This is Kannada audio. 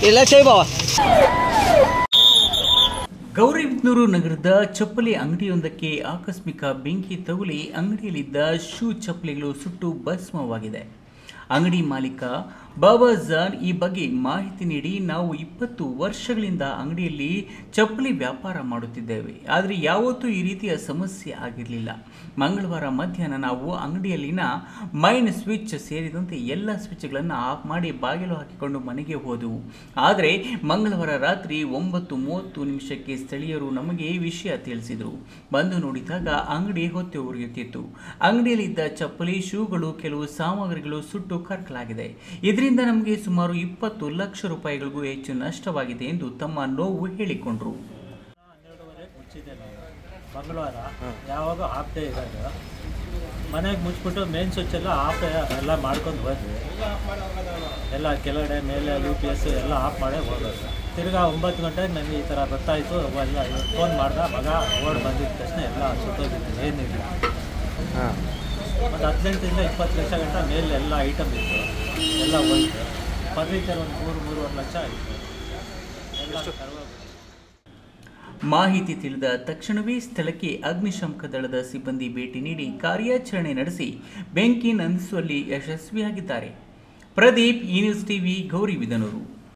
ಎಲ್ಲ ಸೇಬವ ಗೌರಿಬಿದನೂರು ನಗರದ ಚಪ್ಪಲಿ ಅಂಗಡಿಯೊಂದಕ್ಕೆ ಆಕಸ್ಮಿಕ ಬೆಂಕಿ ತಗುಲಿ ಅಂಗಡಿಯಲ್ಲಿದ್ದ ಶೂ ಚಪ್ಪಲಿಗಳು ಸುಟ್ಟು ಭಸ್ಮವಾಗಿದೆ ಅಂಗಡಿ ಮಾಲೀಕ ಬಾಬಾ ಜಾನ್ ಈ ಬಗ್ಗೆ ಮಾಹಿತಿ ನೀಡಿ ನಾವು ಇಪ್ಪತ್ತು ವರ್ಷಗಳಿಂದ ಅಂಗಡಿಯಲ್ಲಿ ಚಪ್ಪಲಿ ವ್ಯಾಪಾರ ಮಾಡುತ್ತಿದ್ದೇವೆ ಆದರೆ ಯಾವತ್ತೂ ಈ ರೀತಿಯ ಸಮಸ್ಯೆ ಆಗಿರಲಿಲ್ಲ ಮಂಗಳವಾರ ಮಧ್ಯಾಹ್ನ ನಾವು ಅಂಗಡಿಯಲ್ಲಿನ ಮೈನ್ ಸ್ವಿಚ್ ಸೇರಿದಂತೆ ಎಲ್ಲ ಸ್ವಿಚ್ಗಳನ್ನು ಆಫ್ ಮಾಡಿ ಬಾಗಿಲು ಹಾಕಿಕೊಂಡು ಮನೆಗೆ ಹೋದೆವು ಆದರೆ ಮಂಗಳವಾರ ರಾತ್ರಿ ಒಂಬತ್ತು ಮೂವತ್ತು ನಿಮಿಷಕ್ಕೆ ಸ್ಥಳೀಯರು ನಮಗೆ ವಿಷಯ ತಿಳಿಸಿದರು ಬಂದು ನೋಡಿದಾಗ ಅಂಗಡಿ ಹೊತ್ತೆ ಉರಿಯುತ್ತಿತ್ತು ಅಂಗಡಿಯಲ್ಲಿದ್ದ ಚಪ್ಪಲಿ ಶೂಗಳು ಕೆಲವು ಸಾಮಗ್ರಿಗಳು ಸುಟ್ಟು ಕರಕಲಾಗಿದೆ ಇದರಿಂದ ನಮಗೆ ಸುಮಾರು ಇಪ್ಪತ್ತು ಲಕ್ಷ ರೂಪಾಯಿಗಳಿಗೂ ಹೆಚ್ಚು ನಷ್ಟವಾಗಿದೆ ಎಂದು ತಮ್ಮ ನೋವು ಹೇಳಿಕೊಂಡರು ಹನ್ನೆರಡುವರೆಗೆ ಮುಚ್ಚಿದ್ದೆ ನಾನು ಮಂಗಳವಾರ ಯಾವಾಗ ಹಾಫ್ ಡೇ ಇರೋದು ಮನೆಗೆ ಮುಚ್ಚಿಬಿಟ್ಟು ಮೇನ್ ಸ್ವಿಚ್ ಎಲ್ಲ ಆಫ್ ಎಲ್ಲ ಮಾಡ್ಕೊಂಡು ಹೋದ್ವಿ ಎಲ್ಲ ಕೆಳಗಡೆ ಮೇಲೆ ಯು ಪಿ ಎಸ್ ಎಲ್ಲ ಆಫ್ ಮಾಡೇ ಹೋಗೋದು ತಿರ್ಗಾ ಒಂಬತ್ತು ಗಂಟೆಗೆ ನನಗೆ ಈ ಥರ ಗೊತ್ತಾಯಿತು ಎಲ್ಲ ಫೋನ್ ಮಾಡ್ದೆ ಮಗ ಓಡ್ ಬಂದಿದ್ದ ತಕ್ಷಣ ಎಲ್ಲ ಸುತ್ತೋಗಿತ್ತು ಏನಿಲ್ಲ ಒಂದು ಹದಿನೆಂಟರಿಂದ ಇಪ್ಪತ್ತು ಲಕ್ಷ ಗಂಟ ಮೇಲೆ ಎಲ್ಲ ಐಟಮ್ ಇತ್ತು ಎಲ್ಲ ಹೋಯ್ತು ಫರ್ನಿಚರ್ ಒಂದು ಮೂರು ಮೂರುವರೆ ಲಕ್ಷ ಆಯಿತು ಎಲ್ಲ ಕರ್ವಾಗ್ಬಿಟ್ಟು. ಮಾಹಿತಿ ತಿಳಿದ ತಕ್ಷಣವೇ ಸ್ಥಳಕ್ಕೆ ಅಗ್ನಿಶಾಮಕ ದಳದ ಸಿಬ್ಬಂದಿ ಭೇಟಿ ನೀಡಿ ಕಾರ್ಯಾಚರಣೆ ನಡೆಸಿ ಬೆಂಕಿ ನಂದಿಸುವಲ್ಲಿ ಯಶಸ್ವಿಯಾಗಿದ್ದಾರೆ ಪ್ರದೀಪ್ ಈ ನ್ಯೂಸ್ ಟಿವಿ ಗೌರಿಬಿದನೂರು